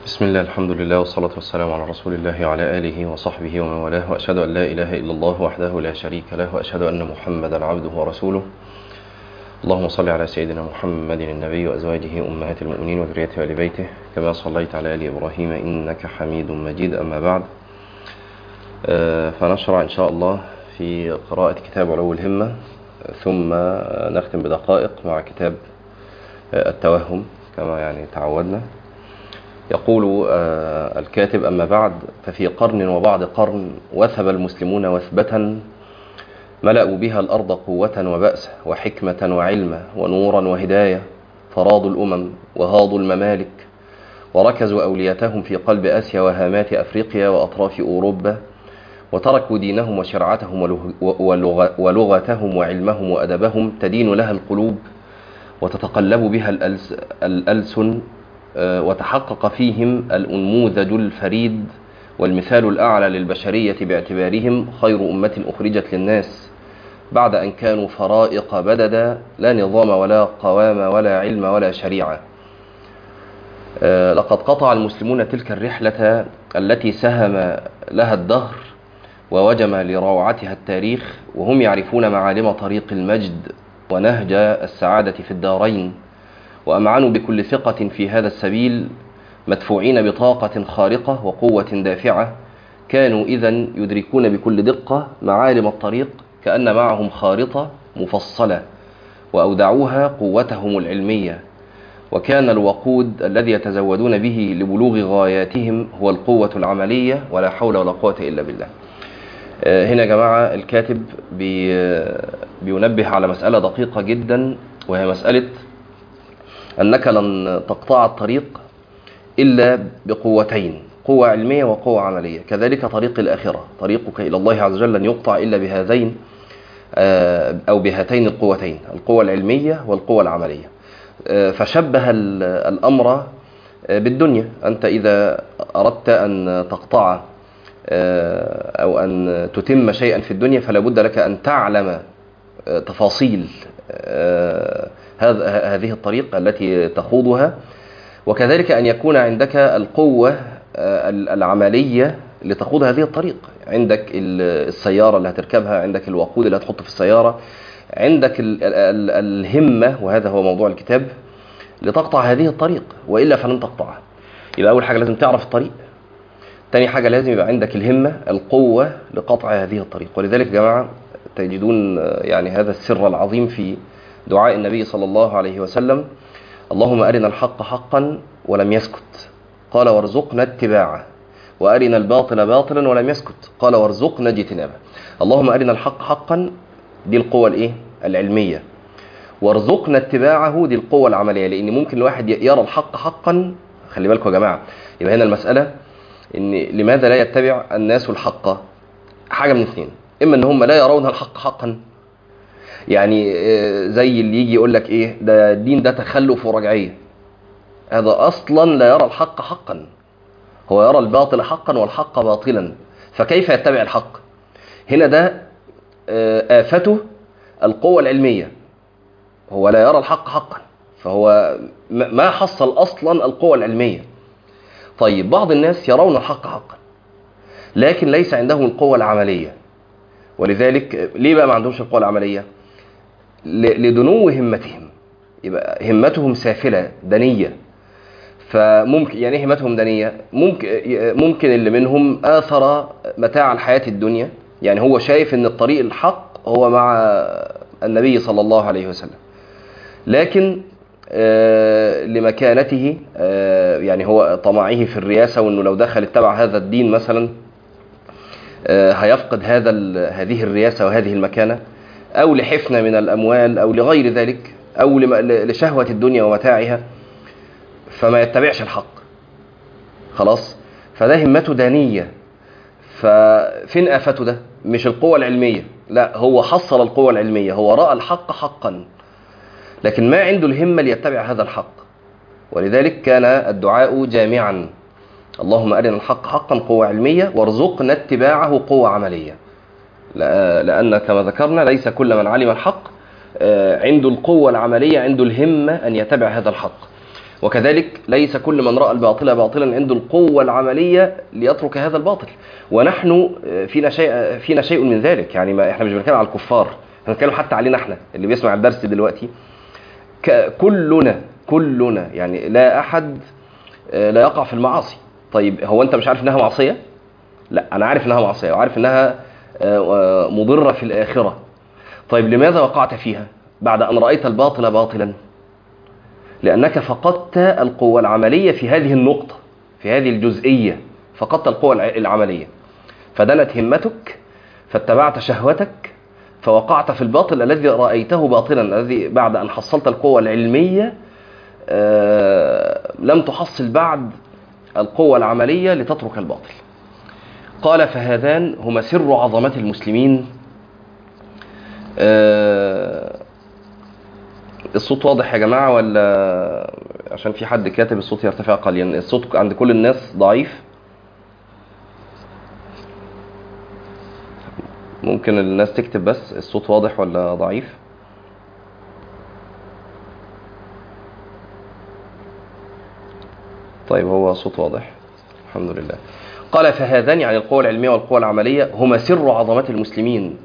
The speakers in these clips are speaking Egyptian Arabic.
بسم الله الحمد لله والصلاة والسلام على رسول الله وعلى آله وصحبه ومن والاه وأشهد أن لا إله إلا الله وحده لا شريك له وأشهد أن محمدا عبده ورسوله اللهم صل على سيدنا محمد النبي وأزواجه أمهات المؤمنين وذريته وآل بيته كما صليت على آل إبراهيم إنك حميد مجيد أما بعد آه، فنشرع إن شاء الله في قراءة كتاب علو الهمة ثم نختم بدقائق مع كتاب آه، التوهم كما يعني تعودنا يقول آه، الكاتب أما بعد ففي قرن وبعد قرن وثب المسلمون وثبة ملأوا بها الأرض قوة وبأسا وحكمة وعلما ونورا وهداية فراضوا الأمم وهاضوا الممالك وركزوا أوليتهم في قلب آسيا وهامات أفريقيا وأطراف أوروبا وتركوا دينهم وشرعتهم ولغ- ولغتهم وعلمهم وأدبهم تدين لها القلوب وتتقلب بها الألس الألسن آه، وتحقق فيهم الأنموذج الفريد والمثال الأعلى للبشرية باعتبارهم خير أمة أخرجت للناس بعد أن كانوا فرائق بددا لا نظام ولا قوام ولا علم ولا شريعة آه، لقد قطع المسلمون تلك الرحلة التي سهم لها الدهر ووجم لروعتها التاريخ وهم يعرفون معالم طريق المجد ونهج السعادة في الدارين وأمعنوا بكل ثقة في هذا السبيل مدفوعين بطاقة خارقة وقوة دافعة كانوا إذا يدركون بكل دقة معالم الطريق كأن معهم خارطة مفصلة وأودعوها قوتهم العلمية وكان الوقود الذي يتزودون به لبلوغ غاياتهم هو القوة العملية ولا حول ولا قوة إلا بالله آه، هنا يا جماعة الكاتب بي بينبه على مسألة دقيقة جدا وهي مسألة أنك لن تقطع الطريق إلا بقوتين قوة علمية وقوة عملية كذلك طريق الآخرة طريقك إلى الله عز وجل لن يقطع إلا بهذين آه، أو بهاتين القوتين القوة العلمية والقوة العملية آه، فشبه ال- الأمر آه، بالدنيا أنت إذا أردت أن تقطع آه، أو أن تتم شيئا في الدنيا فلا بد لك أن تعلم آه، تفاصيل آه، هذا هذه الطريق التي تخوضها وكذلك أن يكون عندك القوة آه، العملية لتخوض هذه الطريق عندك ال- السيارة اللي هتركبها عندك الوقود اللي هتحطه في السيارة عندك ال- ال- ال- الهمة وهذا هو موضوع الكتاب لتقطع هذه الطريق وإلا فلن تقطعها يبقى أول حاجة لازم تعرف الطريق تاني حاجة لازم يبقى عندك الهمة القوة لقطع هذه الطريق ولذلك يا جماعة تجدون آه، يعني هذا السر العظيم في دعاء النبي صلى الله عليه وسلم اللهم أرنا الحق حقا ولم يسكت قال وارزقنا اتباعه وأرنا الباطل باطلا ولم يسكت قال وارزقنا اجتنابه اللهم أرنا الحق حقا دي القوة الإيه؟ العلمية وارزقنا اتباعه دي القوة العملية لأن ممكن الواحد يرى الحق حقا خلي بالكم يا جماعة يبقى هنا المسألة إن لماذا لا يتبع الناس الحق حاجة من اثنين إما إن هم لا يرون الحق حقا يعني آه، زي اللي يجي يقول لك ايه ده الدين ده تخلف ورجعيه هذا اصلا لا يرى الحق حقا هو يرى الباطل حقا والحق باطلا فكيف يتبع الحق هنا ده آه، آفته القوة العلمية هو لا يرى الحق حقا فهو م- ما حصل أصلا القوة العلمية طيب بعض الناس يرون الحق حقا لكن ليس عندهم القوة العملية ولذلك ليه بقى ما عندهمش القوة العملية ل- لدنو همتهم يبقى همتهم سافلة دنية فممكن يعني ايه همتهم دنية ممكن ممكن اللي منهم آثر متاع الحياة الدنيا يعني هو شايف ان الطريق الحق هو مع النبي صلى الله عليه وسلم لكن آه، لمكانته آه، يعني هو طمعه في الرياسة وانه لو دخل اتبع هذا الدين مثلا آه، هيفقد هذا ال- هذه الرياسة وهذه المكانة أو لحفنة من الأموال أو لغير ذلك أو لم- ل- لشهوة الدنيا ومتاعها فما يتبعش الحق خلاص فده همته دانية ففين آفته ده مش القوة العلمية لا هو حصل القوة العلمية هو رأى الحق حقا لكن ما عنده الهمة ليتبع هذا الحق ولذلك كان الدعاء جامعا اللهم أرنا الحق حقا قوة علمية وارزقنا اتباعه قوة عملية لا- لأن كما ذكرنا ليس كل من علم الحق آه، عنده القوة العملية عنده الهمة أن يتبع هذا الحق وكذلك ليس كل من راى الباطل باطلا عنده القوه العمليه ليترك هذا الباطل ونحن فينا شيء فينا شيء من ذلك يعني ما احنا مش بنتكلم على الكفار احنا بنتكلم حتى علينا احنا اللي بيسمع الدرس دلوقتي كلنا كلنا يعني لا احد لا يقع في المعاصي طيب هو انت مش عارف انها معصيه لا انا عارف انها معصيه وعارف انها مضره في الاخره طيب لماذا وقعت فيها بعد ان رايت الباطل باطلا لانك فقدت القوه العمليه في هذه النقطه في هذه الجزئيه فقدت القوه العمليه فدنت همتك فاتبعت شهوتك فوقعت في الباطل الذي رايته باطلا الذي بعد ان حصلت القوه العلميه لم تحصل بعد القوة العملية لتترك الباطل قال فهذان هما سر عظمة المسلمين الصوت واضح يا جماعة ولا عشان في حد كاتب الصوت يرتفع قليلا الصوت عند كل الناس ضعيف ممكن الناس تكتب بس الصوت واضح ولا ضعيف طيب هو صوت واضح الحمد لله قال فهذان يعني القوة العلمية والقوة العملية هما سر عظمة المسلمين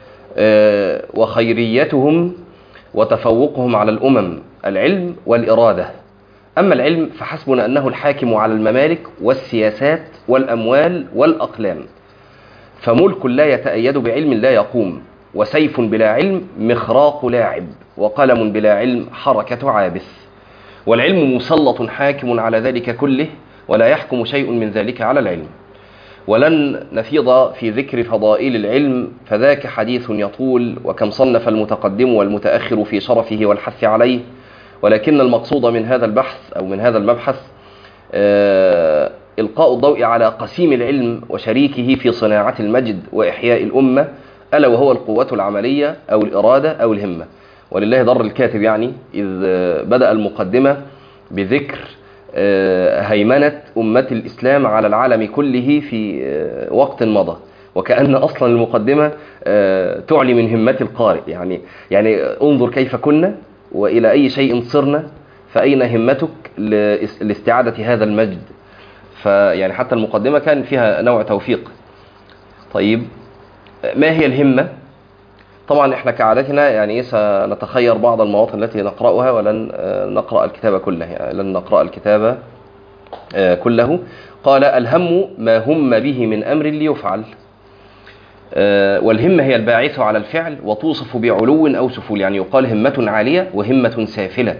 وخيريتهم وتفوقهم على الأمم العلم والإرادة أما العلم فحسبنا أنه الحاكم على الممالك والسياسات والأموال والأقلام فملك لا يتأيد بعلم لا يقوم وسيف بلا علم مخراق لاعب وقلم بلا علم حركة عابث والعلم مسلط حاكم على ذلك كله ولا يحكم شيء من ذلك على العلم ولن نفيض في ذكر فضائل العلم فذاك حديث يطول وكم صنف المتقدم والمتأخر في شرفه والحث عليه ولكن المقصود من هذا البحث أو من هذا المبحث آه إلقاء الضوء على قسيم العلم وشريكه في صناعة المجد وإحياء الأمة ألا وهو القوة العملية أو الإرادة أو الهمة ولله ضر الكاتب يعني إذ بدأ المقدمة بذكر هيمنة أمة الإسلام على العالم كله في وقت مضى وكأن أصلا المقدمة تعلي من همة القارئ يعني يعني انظر كيف كنا وإلى أي شيء صرنا فأين همتك لاستعادة هذا المجد فيعني حتى المقدمة كان فيها نوع توفيق طيب ما هي الهمة طبعا احنا كعادتنا يعني سنتخير بعض المواطن التي نقرأها ولن نقرأ الكتاب كله يعني لن نقرأ الكتاب كله قال الهم ما هم به من أمر ليفعل والهمة هي الباعثة على الفعل وتوصف بعلو أو سفول يعني يقال همة عالية وهمة سافلة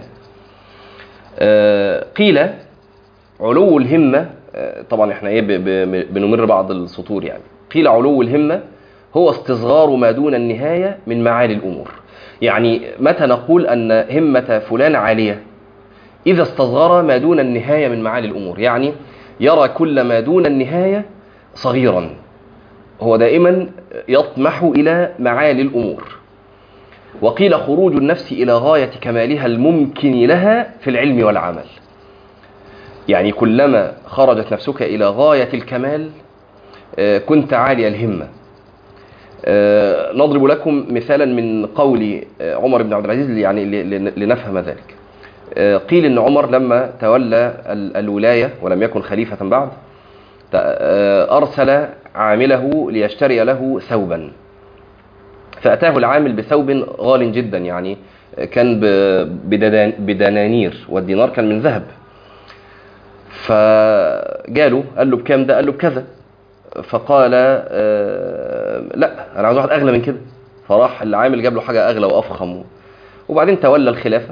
قيل علو الهمة طبعا احنا ايه بنمر بعض السطور يعني قيل علو الهمة هو استصغار ما دون النهاية من معالي الأمور يعني متى نقول أن همة فلان عالية إذا استصغر ما دون النهاية من معالي الأمور يعني يرى كل ما دون النهاية صغيرا هو دائما يطمح إلى معالي الأمور وقيل خروج النفس إلى غاية كمالها الممكن لها في العلم والعمل يعني كلما خرجت نفسك إلى غاية الكمال كنت عالي الهمة نضرب لكم مثالا من قول عمر بن عبد العزيز يعني لنفهم ذلك قيل ان عمر لما تولى الولايه ولم يكن خليفه بعد ارسل عامله ليشتري له ثوبا فاتاه العامل بثوب غال جدا يعني كان بدنانير والدينار كان من ذهب فجاله قال له بكام ده قال له بكذا فقال آه لا انا عاوز واحد اغلى من كده فراح العامل جاب له حاجه اغلى وافخم وبعدين تولى الخلافه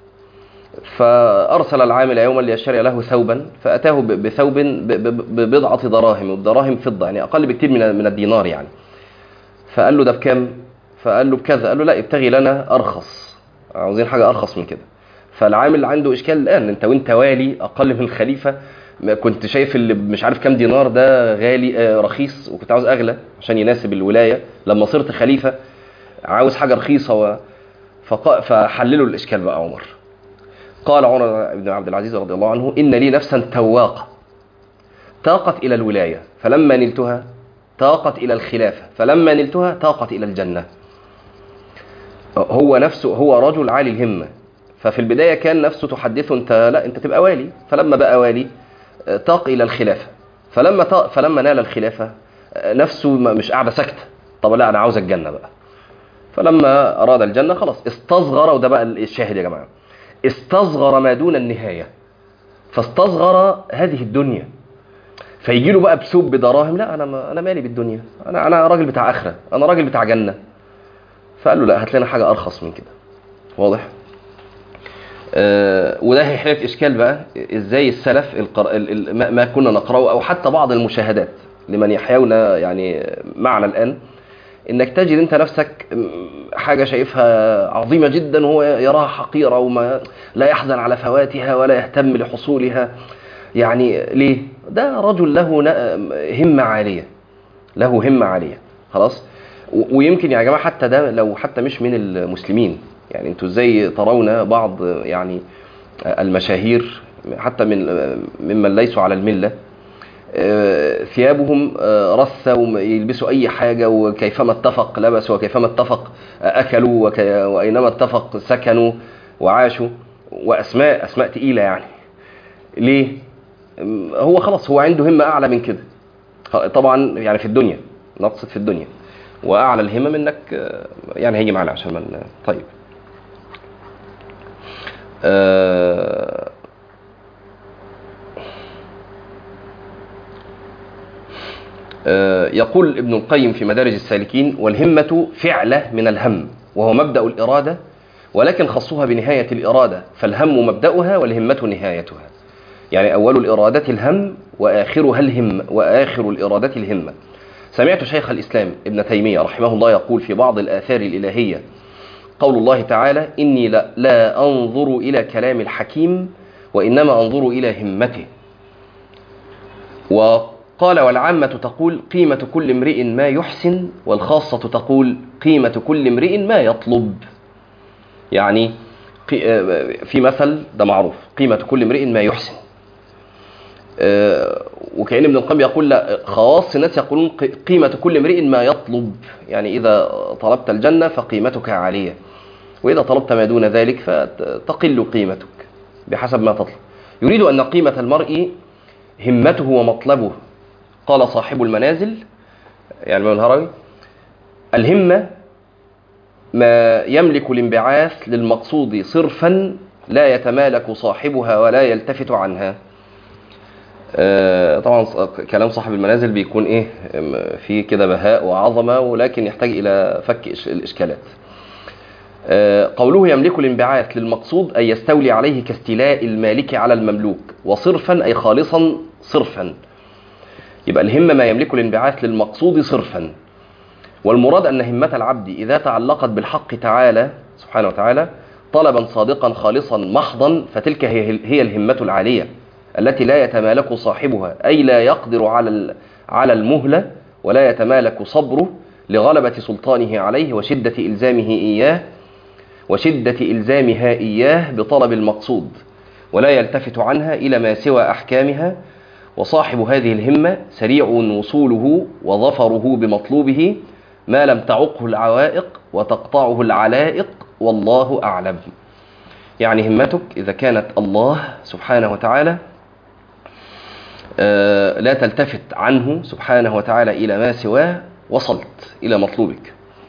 فارسل العامل يوما ليشتري له ثوبا فاتاه بثوب ببضعه دراهم والدراهم فضه يعني اقل بكتير من من الدينار يعني فقال له ده بكام فقال له بكذا قال له لا ابتغي لنا ارخص عاوزين حاجه ارخص من كده فالعامل عنده اشكال الان انت وانت والي اقل من الخليفه كنت شايف اللي مش عارف كام دينار ده غالي آه رخيص وكنت عاوز اغلى عشان يناسب الولايه لما صرت خليفه عاوز حاجه رخيصه و... فق... فحللوا الاشكال بقى عمر قال عمر بن عبد العزيز رضي الله عنه ان لي نفسا تواقه تاقت الى الولايه فلما نلتها تاقت الى الخلافه فلما نلتها تاقت الى الجنه هو نفسه هو رجل عالي الهمه ففي البداية كان نفسه تحدثه أنت لا أنت تبقى والي فلما بقى والي آه، طاق إلى الخلافة فلما طاق فلما نال الخلافة آه، نفسه ما- مش قاعدة ساكتة طب لا أنا عاوز الجنة بقى فلما أراد الجنة خلاص استصغر وده بقى الشاهد يا جماعة استصغر ما دون النهاية فاستصغر هذه الدنيا فيجي له بقى بسوب بدراهم لا انا ما انا مالي بالدنيا انا انا راجل بتاع اخره انا راجل بتاع جنه فقال له لا هات لنا حاجه ارخص من كده واضح آه وده هيحل لك اشكال بقى ازاي السلف القر... ال... ال... ما- ما كنا نقراه او حتى بعض المشاهدات لمن يحيون يعني معنا الان انك تجد انت نفسك م- حاجه شايفها عظيمه جدا وهو يراها حقيره وما لا يحزن على فواتها ولا يهتم لحصولها يعني ليه ده رجل له ن- همه عاليه له همه عاليه خلاص و- ويمكن يا جماعه حتى ده لو حتى مش من المسلمين يعني انتوا ازاي ترون بعض يعني المشاهير حتى من ممن ليسوا على المله آه، ثيابهم آه، رثة ويلبسوا أي حاجة وكيفما اتفق لبسوا وكيفما اتفق آه، أكلوا وكي- وأينما اتفق سكنوا وعاشوا وأسماء أسماء تقيلة يعني ليه؟ م، هو خلاص هو عنده همة أعلى من كده خ- طبعا يعني في الدنيا نقصد في الدنيا وأعلى الهمم إنك آه، يعني هيجي معنا عشان ما ن- طيب آه، آه، يقول ابن القيم في مدارج السالكين والهمة فعلة من الهم وهو مبدأ الإرادة ولكن خصوها بنهاية الإرادة فالهم مبدأها والهمة نهايتها يعني أول الإرادة الهم وآخرها الهم وآخر الإرادة الهمة سمعت شيخ الإسلام ابن تيمية رحمه الله يقول في بعض الآثار الإلهية قول الله تعالى إني لا, لا أنظر إلى كلام الحكيم وإنما أنظر إلى همته وقال والعامة تقول قيمة كل امرئ ما يحسن والخاصة تقول قيمة كل امرئ ما يطلب يعني قي- آه، في مثل ده معروف قيمة كل امرئ ما يحسن آه، وكأن ابن القيم يقول لا خواص الناس يقولون ق- قيمة كل امرئ ما يطلب يعني إذا طلبت الجنة فقيمتك عالية وإذا طلبت ما دون ذلك فتقل قيمتك بحسب ما تطلب يريد أن قيمة المرء همته ومطلبه قال صاحب المنازل يعني من الهروي الهمة ما يملك الانبعاث للمقصود صرفا لا يتمالك صاحبها ولا يلتفت عنها آه، طبعا ص- كلام صاحب المنازل بيكون ايه م- في كده بهاء وعظمه ولكن يحتاج الى فك إش- الاشكالات آه، قوله يملك الانبعاث للمقصود أي يستولي عليه كاستيلاء المالك على المملوك وصرفا أي خالصا صرفا يبقى الهمة ما يملك الانبعاث للمقصود صرفا والمراد أن همة العبد إذا تعلقت بالحق تعالى سبحانه وتعالى طلبا صادقا خالصا محضا فتلك هي هي الهمة العالية التي لا يتمالك صاحبها أي لا يقدر على ال- على المهلة ولا يتمالك صبره لغلبة سلطانه عليه وشدة إلزامه إياه وشدة إلزامها إياه بطلب المقصود ولا يلتفت عنها إلى ما سوى أحكامها وصاحب هذه الهمة سريع وصوله وظفره بمطلوبه ما لم تعقه العوائق وتقطعه العلائق والله أعلم يعني همتك إذا كانت الله سبحانه وتعالى آه، لا تلتفت عنه سبحانه وتعالى إلى ما سواه وصلت إلى مطلوبك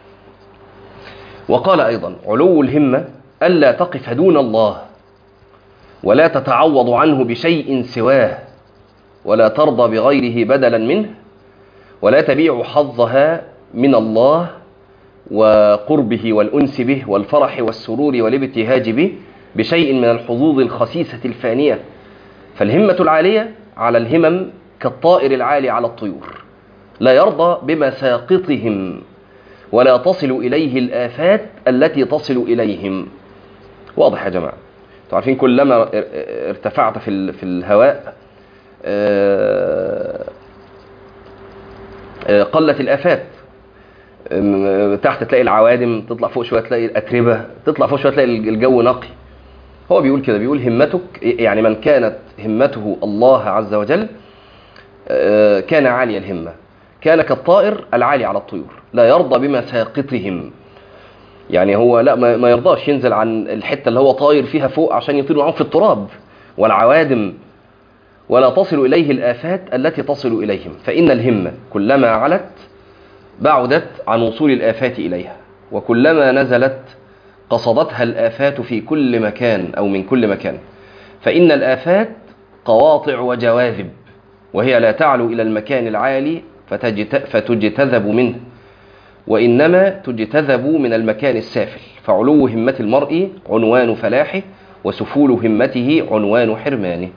وقال أيضا علو الهمة ألا تقف دون الله ولا تتعوض عنه بشيء سواه ولا ترضى بغيره بدلا منه ولا تبيع حظها من الله وقربه والأنس به والفرح والسرور والابتهاج به بشيء من الحظوظ الخسيسة الفانية فالهمة العالية على الهمم كالطائر العالي على الطيور لا يرضى بمساقطهم ولا تصل إليه الآفات التي تصل إليهم واضح يا جماعة انتوا عارفين كلما ار- ارتفعت في ال- في الهواء آه، آه، قلت الآفات ام- تحت تلاقي العوادم تطلع فوق شوية تلاقي الأتربة تطلع فوق شوية تلاقي الجو نقي هو بيقول كده بيقول همتك يعني من كانت همته الله عز وجل آه، كان عالي الهمة كان كالطائر العالي على الطيور لا يرضى بمساقطهم يعني هو لا ما ما يرضاش ينزل عن الحته اللي هو طاير فيها فوق عشان يطير معاهم في التراب والعوادم ولا تصل اليه الافات التي تصل اليهم فان الهمه كلما علت بعدت عن وصول الافات اليها وكلما نزلت قصدتها الافات في كل مكان او من كل مكان فان الافات قواطع وجواذب وهي لا تعلو الى المكان العالي فتجت فتجتذب منه وإنما تجتذب من المكان السافل فعلو همة المرء عنوان فلاحه وسفول همته عنوان حرمانه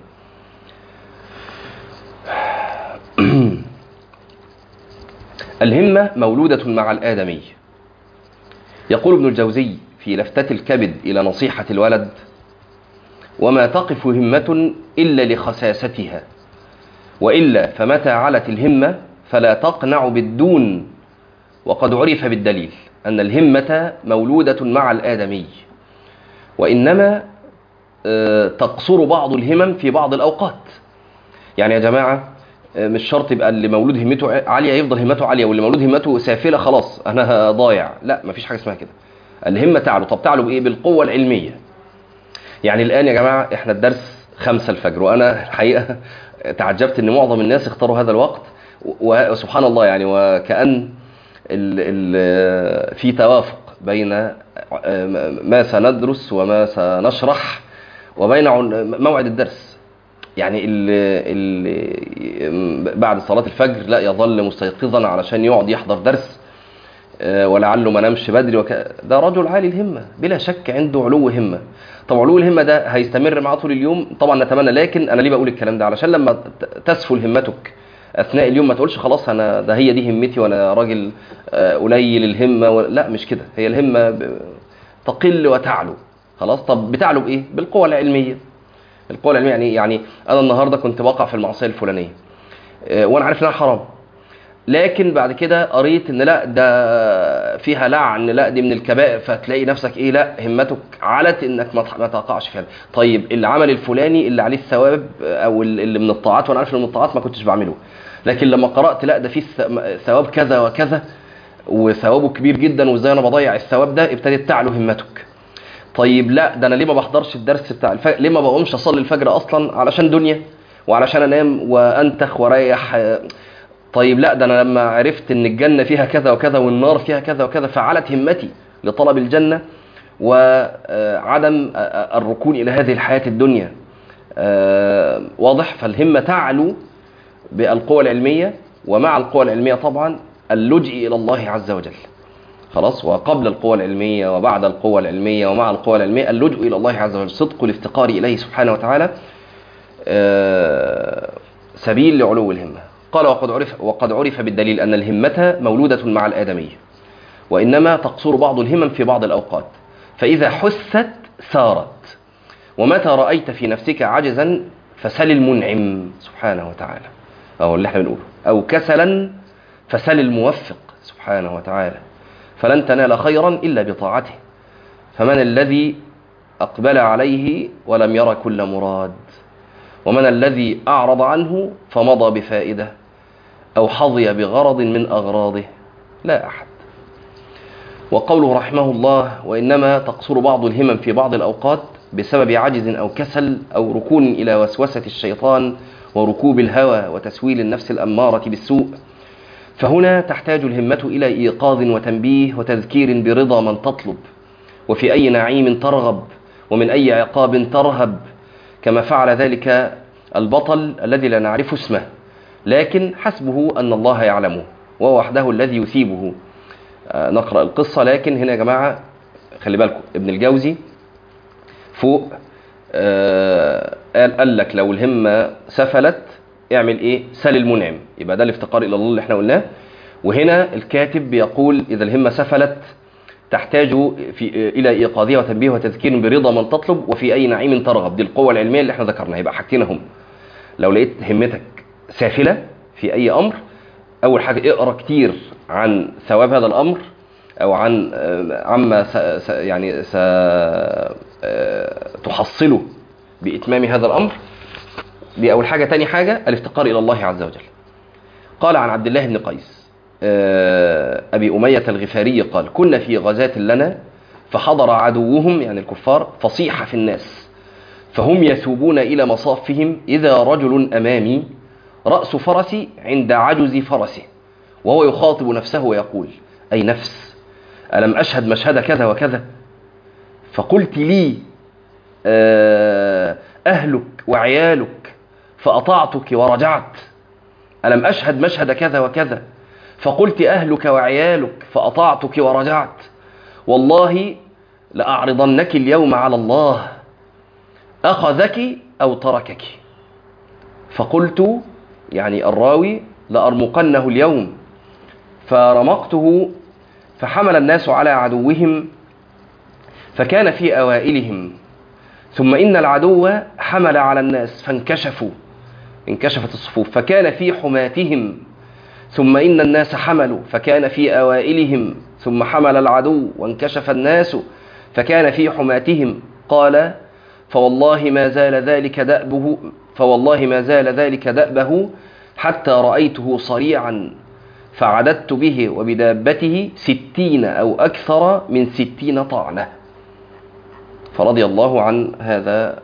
الهمة مولودة مع الآدمي يقول ابن الجوزي في لفتة الكبد إلى نصيحة الولد وما تقف همة إلا لخساستها وإلا فمتى علت الهمة فلا تقنع بالدون وقد عرف بالدليل أن الهمة مولودة مع الآدمي وإنما آه، تقصر بعض الهمم في بعض الأوقات يعني يا جماعة آه، مش شرط يبقى اللي مولود همته عالية يفضل همته عالية واللي مولود همته سافلة خلاص أنا ضايع لا مفيش حاجة اسمها كده الهمة تعلو طب تعلو بإيه بالقوة العلمية يعني الآن يا جماعة إحنا الدرس خمسة الفجر وأنا الحقيقة تعجبت إن معظم الناس اختاروا هذا الوقت و- وسبحان الله يعني وكأن ال ال في توافق بين ما سندرس وما سنشرح وبين عن- موعد الدرس يعني اللي بعد صلاة الفجر لا يظل مستيقظا علشان يقعد يحضر درس آه، ولعله ما نامش بدري وك... ده رجل عالي الهمة بلا شك عنده علو همة طب علو الهمة ده هيستمر معاه طول اليوم طبعا نتمنى لكن انا ليه بقول الكلام ده علشان لما ت- تسفل همتك اثناء اليوم ما تقولش خلاص انا ده هي دي همتي وانا راجل آه، قليل الهمة و... لا مش كده هي الهمة ب... تقل وتعلو خلاص طب بتعلو بايه بالقوة العلمية القوة العلمية يعني إيه؟ يعني انا النهارده كنت بقع في المعصية الفلانية آه، وانا عارف انها حرام لكن بعد كده قريت ان لا ده فيها لعن لا دي من الكبائر فتلاقي نفسك ايه لا همتك علت انك ما ما تقعش فيها طيب العمل الفلاني اللي عليه الثواب او اللي من الطاعات وانا عارف ان من الطاعات ما كنتش بعمله لكن لما قرات لا ده فيه الث- ثواب كذا وكذا وثوابه كبير جدا وازاي انا بضيع الثواب ده ابتدت تعلو همتك طيب لا ده انا ليه ما بحضرش الدرس بتاع الفجر ليه ما بقومش اصلي الفجر اصلا علشان دنيا وعلشان انام وانتخ واريح آه، طيب لا ده انا لما عرفت ان الجنه فيها كذا وكذا والنار فيها كذا وكذا فعلت همتي لطلب الجنه وعدم الركون الى هذه الحياه الدنيا آه، واضح فالهمه تعلو بالقوى العلميه ومع القوى العلميه طبعا اللجئ الى الله عز وجل خلاص وقبل القوى العلميه وبعد القوى العلميه ومع القوى العلميه اللجوء الى الله عز وجل صدق الافتقار اليه سبحانه وتعالى آه، سبيل لعلو الهمه قال وقد عرف وقد عرف بالدليل ان الهمه مولوده مع الادميه وانما تقصر بعض الهمم في بعض الاوقات فاذا حثت سارت ومتى رايت في نفسك عجزا فسل المنعم سبحانه وتعالى او اللي احنا بنقوله او كسلا فسل الموفق سبحانه وتعالى فلن تنال خيرا الا بطاعته فمن الذي اقبل عليه ولم ير كل مراد ومن الذي اعرض عنه فمضى بفائده او حظي بغرض من اغراضه لا احد وقوله رحمه الله وانما تقصر بعض الهمم في بعض الاوقات بسبب عجز او كسل او ركون الى وسوسه الشيطان وركوب الهوى وتسويل النفس الاماره بالسوء فهنا تحتاج الهمه الى ايقاظ وتنبيه وتذكير برضا من تطلب وفي اي نعيم ترغب ومن اي عقاب ترهب كما فعل ذلك البطل الذي لا نعرف اسمه لكن حسبه ان الله يعلمه وهو وحده الذي يثيبه آه، نقرا القصه لكن هنا يا جماعه خلي بالكم ابن الجوزي فوق آه، قال قال لك لو الهمه سفلت اعمل ايه سل المنعم يبقى ده الافتقار الى الله اللي احنا قلناه وهنا الكاتب بيقول اذا الهمه سفلت تحتاج في الى ايقاظها وتنبيه وتذكير برضا من تطلب وفي اي نعيم ترغب دي القوه العلميه اللي احنا ذكرناها يبقى حاجتين هم لو لقيت همتك سافله في اي امر اول حاجه اقرا كتير عن ثواب هذا الامر او عن آه، عما س... س... يعني س... آه، تحصله باتمام هذا الامر دي اول حاجه تاني حاجه الافتقار الى الله عز وجل قال عن عبد الله بن قيس آه، ابي اميه الغفاري قال كنا في غزاه لنا فحضر عدوهم يعني الكفار فصيح في الناس فهم يثوبون إلى مصافهم إذا رجل أمامي رأس فرسي عند عجز فرسه وهو يخاطب نفسه ويقول أي نفس ألم أشهد مشهد كذا وكذا فقلت لي أهلك وعيالك فأطعتك ورجعت ألم أشهد مشهد كذا وكذا فقلت أهلك وعيالك فأطعتك ورجعت والله لأعرضنك اليوم على الله أخذك أو تركك فقلت يعني الراوي لأرمقنه اليوم فرمقته فحمل الناس على عدوهم فكان في أوائلهم ثم إن العدو حمل على الناس فانكشفوا انكشفت الصفوف فكان في حماتهم ثم إن الناس حملوا فكان في أوائلهم ثم حمل العدو وانكشف الناس فكان في حماتهم قال فوالله ما زال ذلك دأبه فوالله ما زال ذلك دأبه حتى رأيته صريعا فعددت به وبدابته ستين أو أكثر من ستين طعنة فرضي الله عن هذا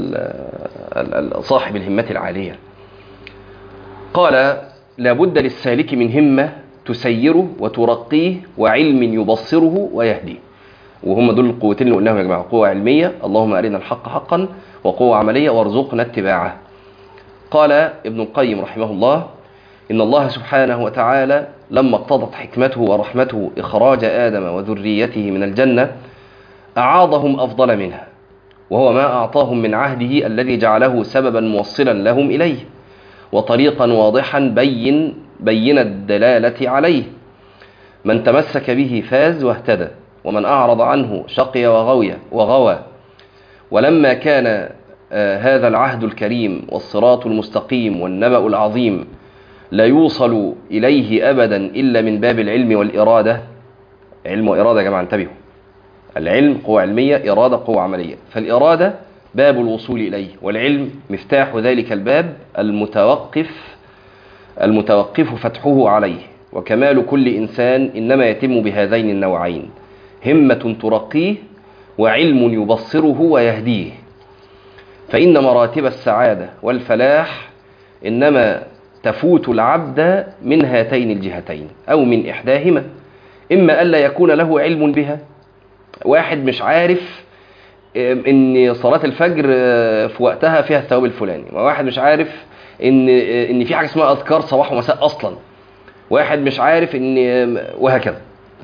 صاحب الهمة العالية قال لابد للسالك من همة تسيره وترقيه وعلم يبصره ويهديه وهم دول القوتين اللي قلناهم يا جماعه قوه علميه اللهم ارنا الحق حقا وقوه عمليه وارزقنا اتباعه قال ابن القيم رحمه الله ان الله سبحانه وتعالى لما اقتضت حكمته ورحمته اخراج ادم وذريته من الجنه اعاضهم افضل منها وهو ما اعطاهم من عهده الذي جعله سببا موصلا لهم اليه وطريقا واضحا بين بين الدلاله عليه من تمسك به فاز واهتدى ومن أعرض عنه شقي وغوي وغوى ولما كان هذا العهد الكريم والصراط المستقيم والنبأ العظيم لا يوصل إليه أبدا إلا من باب العلم والإرادة علم وإرادة يا جماعة انتبهوا العلم قوة علمية إرادة قوة عملية فالإرادة باب الوصول إليه والعلم مفتاح ذلك الباب المتوقف المتوقف فتحه عليه وكمال كل إنسان إنما يتم بهذين النوعين همة ترقيه وعلم يبصره ويهديه فإن مراتب السعادة والفلاح إنما تفوت العبد من هاتين الجهتين أو من إحداهما إما ألا يكون له علم بها واحد مش عارف إن صلاة الفجر في وقتها فيها الثواب الفلاني وواحد مش عارف إن إن في حاجة اسمها أذكار صباح ومساء أصلا واحد مش عارف إن وهكذا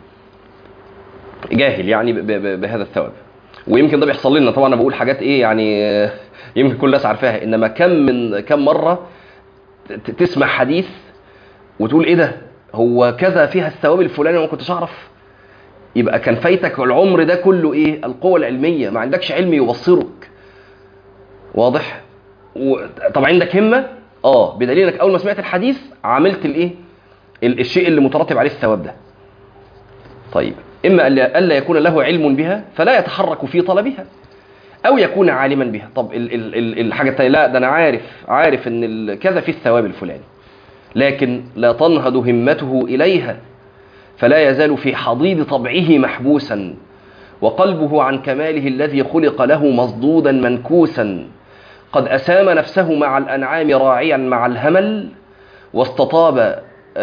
جاهل يعني بهذا الثواب ويمكن ده بيحصل لنا طبعا انا بقول حاجات ايه يعني يمكن كل الناس عارفاها انما كم من كم مره تسمع حديث وتقول ايه ده هو كذا فيها الثواب الفلاني وما كنتش اعرف يبقى كان فايتك العمر ده كله ايه القوه العلميه ما عندكش علم يبصرك واضح طب عندك همه اه بدليل انك اول ما سمعت الحديث عملت الايه الشيء اللي مترتب عليه الثواب ده طيب إما ألا يكون له علم بها فلا يتحرك في طلبها أو يكون عالما بها طب ال ال ال الحاجة الثانية لا ده أنا عارف عارف إن كذا في الثواب الفلاني لكن لا تنهض همته إليها فلا يزال في حضيض طبعه محبوسا وقلبه عن كماله الذي خلق له مصدودا منكوسا قد أسام نفسه مع الأنعام راعيا مع الهمل واستطاب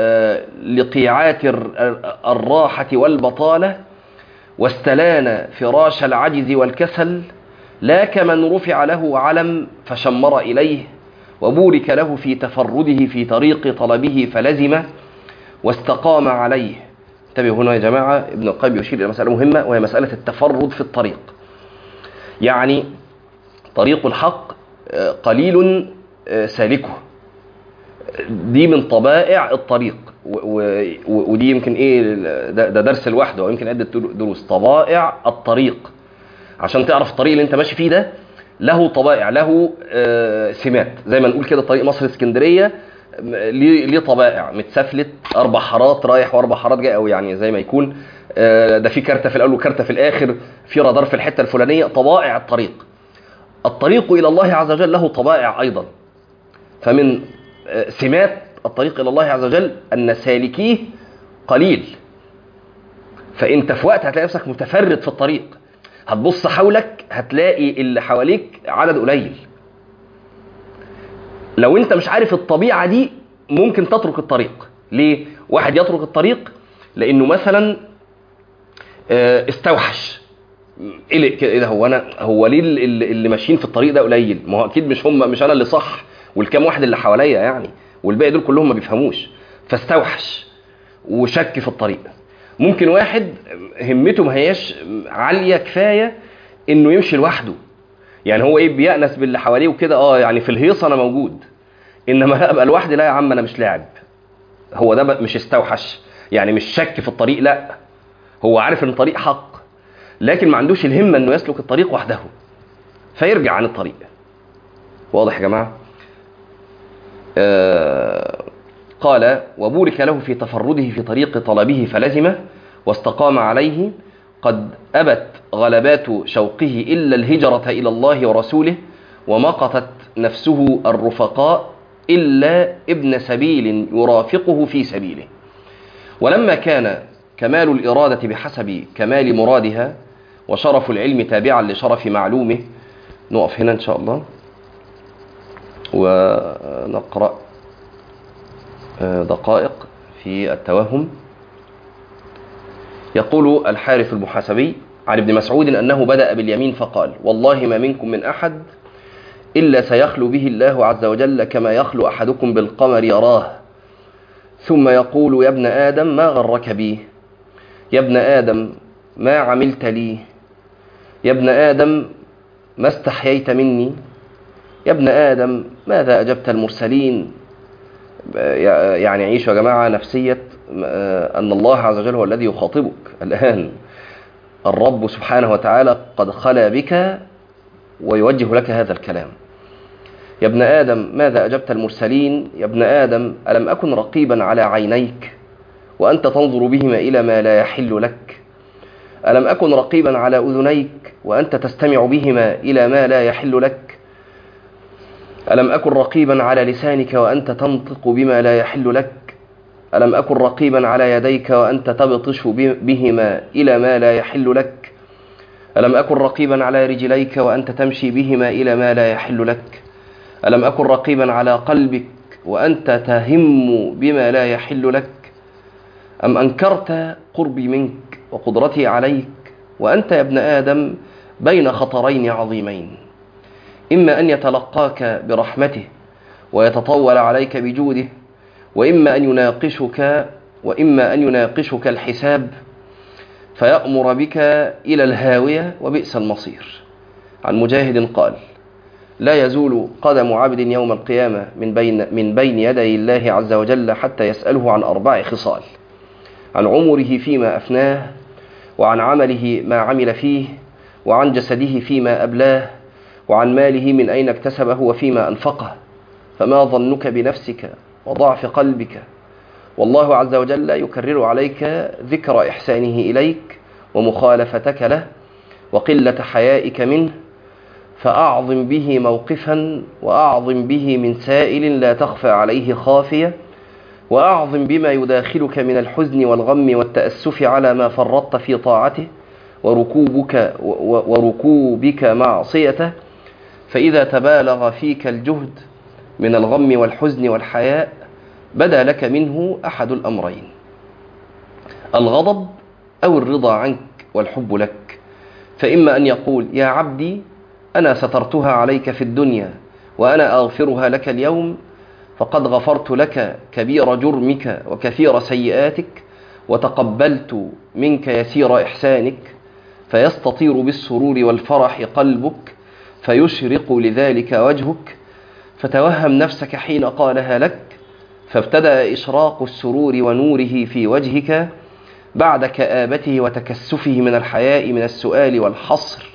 لقيعات الراحة والبطالة واستلان فراش العجز والكسل لا كمن رفع له علم فشمر إليه وبورك له في تفرده في طريق طلبه فلزمه واستقام عليه انتبهوا هنا يا جماعة ابن القيم يشير إلى مسألة مهمة وهي مسألة التفرد في الطريق يعني طريق الحق قليل سالكه دي من طبائع الطريق و و ودي يمكن ايه ده, ده درس لوحده ويمكن عده دروس طبائع الطريق عشان تعرف الطريق اللي انت ماشي فيه ده له طبائع له آه سمات زي ما نقول كده طريق مصر اسكندريه ليه ليه طبائع متسفلت اربع حارات رايح واربع حارات جاي او يعني زي ما يكون آه ده في كارته في الاول وكارته في الاخر في رادار في الحته الفلانيه طبائع الطريق الطريق الى الله عز وجل له طبائع ايضا فمن سمات الطريق إلى الله عز وجل أن سالكيه قليل فانت في وقت هتلاقي نفسك متفرد في الطريق هتبص حولك هتلاقي اللي حواليك عدد قليل لو انت مش عارف الطبيعه دي ممكن تترك الطريق ليه واحد يترك الطريق لانه مثلا آه، استوحش قلق كده ايه ده هو انا هو ليه اللي, اللي ماشيين في الطريق ده قليل ما هو اكيد مش هم مش انا اللي صح والكام واحد اللي حواليا يعني والباقي دول كلهم ما بيفهموش فاستوحش وشك في الطريق ممكن واحد همته ما هياش عاليه كفايه انه يمشي لوحده يعني هو ايه بيأنس باللي حواليه وكده اه يعني في الهيصه انا موجود انما لا ابقى لوحدي لا يا عم انا مش لاعب هو ده بقى مش استوحش يعني مش شك في الطريق لا هو عارف ان الطريق حق لكن ما عندوش الهمه انه يسلك الطريق وحده فيرجع عن الطريق واضح يا جماعه آه قال وبورك له في تفرده في طريق طلبه فلزمه واستقام عليه قد أبت غلبات شوقه إلا الهجرة إلى الله ورسوله ومقتت نفسه الرفقاء إلا ابن سبيل يرافقه في سبيله ولما كان كمال الإرادة بحسب كمال مرادها وشرف العلم تابعا لشرف معلومه نقف هنا إن شاء الله ونقرأ دقائق في التوهم يقول الحارث المحاسبي عن ابن مسعود أنه بدأ باليمين فقال والله ما منكم من أحد إلا سيخلو به الله عز وجل كما يخلو أحدكم بالقمر يراه ثم يقول يا ابن آدم ما غرك بي يا ابن آدم ما عملت لي يا ابن آدم ما استحييت مني يا ابن آدم ماذا أجبت المرسلين يعني عيشوا يا جماعة نفسية أن الله عز وجل هو الذي يخاطبك الآن الرب سبحانه وتعالى قد خلا بك ويوجه لك هذا الكلام يا ابن آدم ماذا أجبت المرسلين يا ابن آدم ألم أكن رقيبا على عينيك وأنت تنظر بهما إلى ما لا يحل لك ألم أكن رقيبا على أذنيك وأنت تستمع بهما إلى ما لا يحل لك ألم أكن رقيبا على لسانك وأنت تنطق بما لا يحل لك ألم أكن رقيبا على يديك وأنت تبطش بهما إلى ما لا يحل لك ألم أكن رقيبا على رجليك وأنت تمشي بهما إلى ما لا يحل لك ألم أكن رقيبا على قلبك وأنت تهم بما لا يحل لك أم أنكرت قربي منك وقدرتي عليك وأنت يا ابن آدم بين خطرين عظيمين إما أن يتلقاك برحمته ويتطول عليك بجوده وإما أن يناقشك وإما أن يناقشك الحساب فيأمر بك إلى الهاوية وبئس المصير عن مجاهد قال لا يزول قدم عبد يوم القيامة من بين, من بين يدي الله عز وجل حتى يسأله عن أربع خصال عن عمره فيما أفناه وعن عمله ما عمل فيه وعن جسده فيما أبلاه وعن ماله من أين اكتسبه وفيما أنفقه فما ظنك بنفسك وضعف قلبك والله عز وجل يكرر عليك ذكر إحسانه إليك ومخالفتك له وقلة حيائك منه فأعظم به موقفا وأعظم به من سائل لا تخفى عليه خافية وأعظم بما يداخلك من الحزن والغم والتأسف على ما فرطت في طاعته وركوبك وركوبك معصيته فإذا تبالغ فيك الجهد من الغم والحزن والحياء بدا لك منه أحد الأمرين الغضب أو الرضا عنك والحب لك فإما أن يقول يا عبدي أنا سترتها عليك في الدنيا وأنا أغفرها لك اليوم فقد غفرت لك كبير جرمك وكثير سيئاتك وتقبلت منك يسير إحسانك فيستطير بالسرور والفرح قلبك فيشرق لذلك وجهك فتوهم نفسك حين قالها لك فابتدأ إشراق السرور ونوره في وجهك بعد كآبته وتكسفه من الحياء من السؤال والحصر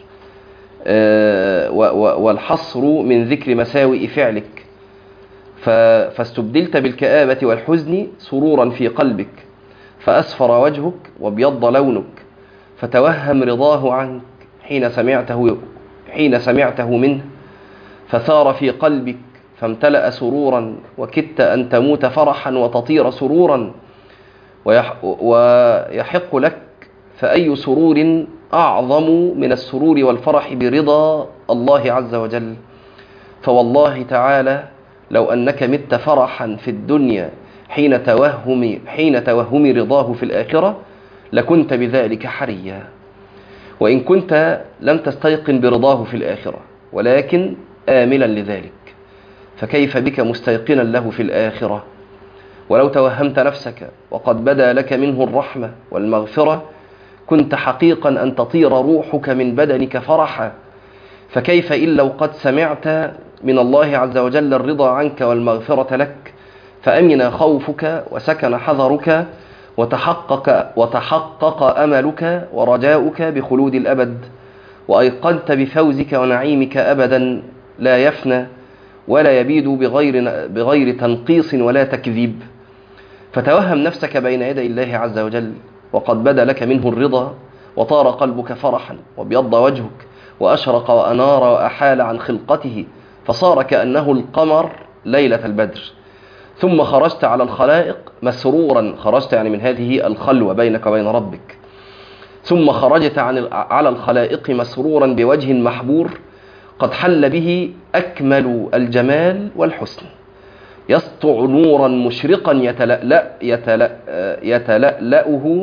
والحصر من ذكر مساوئ فعلك فاستبدلت بالكآبة والحزن سرورا في قلبك فأسفر وجهك وابيض لونك فتوهم رضاه عنك حين سمعته حين سمعته منه فثار في قلبك فامتلأ سرورا وكدت أن تموت فرحا وتطير سرورا ويحق لك فأي سرور أعظم من السرور والفرح برضا الله عز وجل فوالله تعالى لو أنك مت فرحا في الدنيا حين توهم حين توهم رضاه في الآخرة لكنت بذلك حريا وإن كنت لم تستيقن برضاه في الآخرة ولكن آملا لذلك فكيف بك مستيقنا له في الآخرة ولو توهمت نفسك وقد بدا لك منه الرحمة والمغفرة كنت حقيقا أن تطير روحك من بدنك فرحا فكيف إن لو قد سمعت من الله عز وجل الرضا عنك والمغفرة لك فأمن خوفك وسكن حذرك وتحقق, وتحقق أملك ورجاؤك بخلود الأبد وأيقنت بفوزك ونعيمك أبدا لا يفنى ولا يبيد بغير, بغير تنقيص ولا تكذيب فتوهم نفسك بين يدي الله عز وجل وقد بدا لك منه الرضا وطار قلبك فرحا وابيض وجهك وأشرق وأنار وأحال عن خلقته فصار كأنه القمر ليلة البدر ثم خرجت على الخلائق مسرورا خرجت يعني من هذه الخلوة بينك وبين ربك ثم خرجت عن على الخلائق مسرورا بوجه محبور قد حل به أكمل الجمال والحسن يسطع نورا مشرقا يتلألأ يتلأ يتلألأه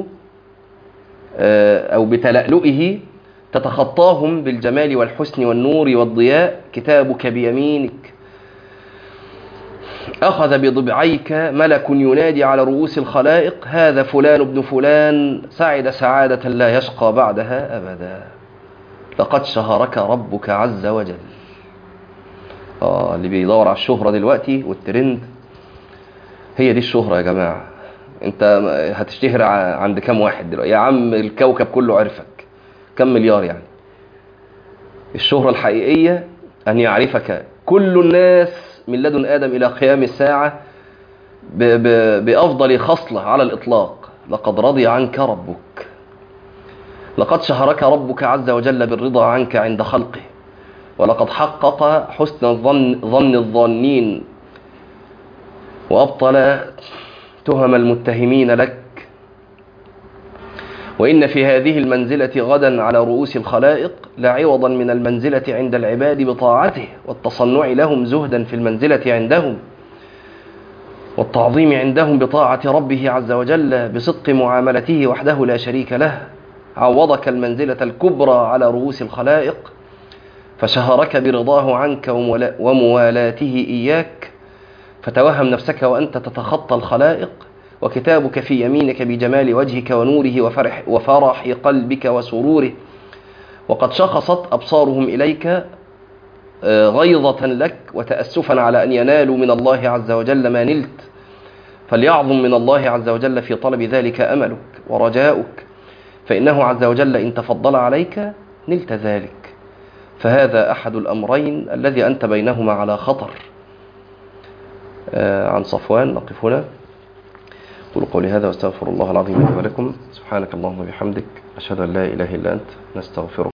أو بتلألؤه تتخطاهم بالجمال والحسن والنور والضياء كتابك بيمينك أخذ بضبعيك ملك ينادي على رؤوس الخلائق هذا فلان ابن فلان سعد سعادة لا يشقى بعدها أبدا لقد شهرك ربك عز وجل آه اللي بيدور على الشهرة دلوقتي والترند هي دي الشهرة يا جماعة انت هتشتهر عند كام واحد دلوقتي يا عم الكوكب كله عرفك كم مليار يعني الشهرة الحقيقية أن يعرفك كل الناس من لدن آدم إلى قيام الساعة ب ب بأفضل خصلة على الإطلاق لقد رضي عنك ربك لقد شهرك ربك عز وجل بالرضا عنك عند خلقه ولقد حقق حسن الظن ظن الظانين وأبطل تهم المتهمين لك وإن في هذه المنزلة غدا على رؤوس الخلائق لعوضا من المنزلة عند العباد بطاعته والتصنع لهم زهدا في المنزلة عندهم والتعظيم عندهم بطاعة ربه عز وجل بصدق معاملته وحده لا شريك له عوضك المنزلة الكبرى على رؤوس الخلائق فشهرك برضاه عنك وموالاته إياك فتوهم نفسك وأنت تتخطى الخلائق وكتابك في يمينك بجمال وجهك ونوره وفرح, وفرح قلبك وسروره وقد شخصت أبصارهم إليك غيظة لك وتأسفا على أن ينالوا من الله عز وجل ما نلت فليعظم من الله عز وجل في طلب ذلك أملك ورجاؤك فإنه عز وجل إن تفضل عليك نلت ذلك فهذا أحد الأمرين الذي أنت بينهما على خطر عن صفوان نقف هنا أقول قولي هذا واستغفر الله العظيم لي ولكم سبحانك اللهم وبحمدك أشهد أن لا إله إلا أنت نستغفرك